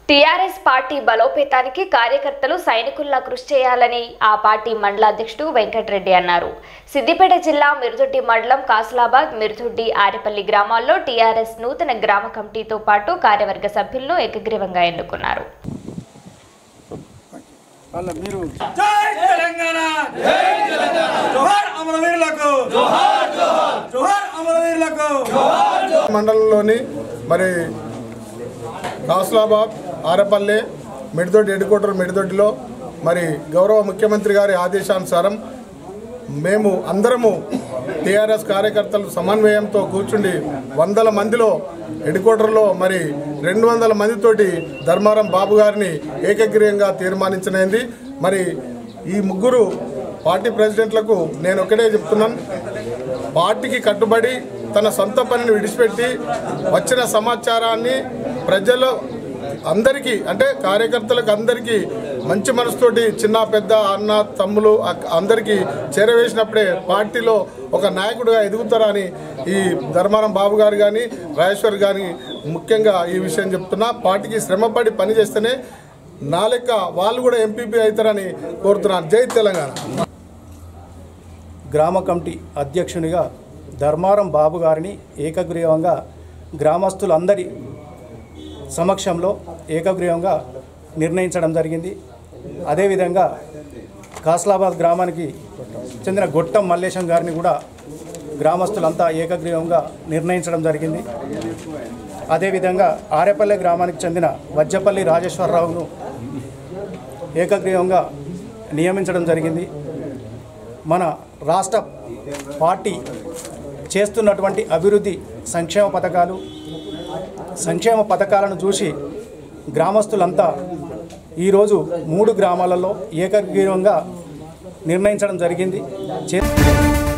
TRS party బలోపేతానికి కార్యకర్తలు సైనికుల్లా కృషి చేయాలని ఆ పార్టీ మండల అధ్యక్షుడు వెంకటరెడ్డి అన్నారు సిద్దిపేట జిల్లా మిరుదొడ్డి మండలం కాసులాబాద్ మిరుదొడ్డి ఆరెపల్లి గ్రామాల్లో టీఆర్ఎస్ నూతన గ్రామ కమిటీతో పాటు కార్యవర్గ సభ్యులను ఏకగ్రీవంగా ఎన్నుకున్నారు వాళ్ళ మీరు జై తెలంగాణ జై తెలంగాణ జోహార్ అమరవీరులకు జోహార్ జోహార్ జోహార్ అమరవీరులకు మండలంలోని మరి కాసులాబాద్ ఆరపల్లె మిడిదొడ్డి ఎడ్డుకోటరు మిడిదొడ్డిలో మరి గౌరవ ముఖ్యమంత్రి గారి ఆదేశానుసారం మేము అందరము టీఆర్ఎస్ కార్యకర్తలు సమన్వయంతో కూర్చుండి వందల మందిలో హెడ్క్వార్టర్లో మరి రెండు వందల మందితోటి ధర్మారం బాబు గారిని ఏకగ్రీయంగా తీర్మానించినది మరి ఈ ముగ్గురు పార్టీ ప్రెసిడెంట్లకు నేను ఒకటే చెప్తున్నాను పార్టీకి కట్టుబడి తన సొంత పనిని విడిచిపెట్టి వచ్చిన సమాచారాన్ని ప్రజలు అందరికీ అంటే కార్యకర్తలకు అందరికీ మంచి మనసుతోటి చిన్న పెద్ద అన్న తమ్ములు అక్- అందరికీ చేరవేసినప్పుడే పార్టీలో ఒక నాయకుడిగా ఎదుగుతారని ఈ ధర్మారం బాబు గారు కానీ రాజేశ్వర్ గారి ముఖ్యంగా ఈ విషయం చెప్తున్నా పార్టీకి శ్రమపడి పనిచేస్తేనే నా లెక్క వాళ్ళు కూడా ఎంపీపీ అవుతారని కోరుతున్నాను జై తెలంగాణ గ్రామ కమిటీ అధ్యక్షునిగా ధర్మారం బాబు గారిని ఏకగ్రీవంగా గ్రామస్తులందరి సమక్షంలో ఏకగ్రీవంగా నిర్ణయించడం జరిగింది అదేవిధంగా కాస్లాబాద్ గ్రామానికి చెందిన గొట్టం మల్లేశం గారిని కూడా గ్రామస్తులంతా ఏకగ్రీవంగా నిర్ణయించడం జరిగింది అదేవిధంగా ఆరేపల్లె గ్రామానికి చెందిన వజ్జపల్లి రాజేశ్వరరావును ఏకగ్రీవంగా నియమించడం జరిగింది మన రాష్ట్ర పార్టీ చేస్తున్నటువంటి అభివృద్ధి సంక్షేమ పథకాలు సంక్షేమ పథకాలను చూసి గ్రామస్తులంతా ఈరోజు మూడు గ్రామాలలో ఏకగ్రీవంగా నిర్ణయించడం జరిగింది చే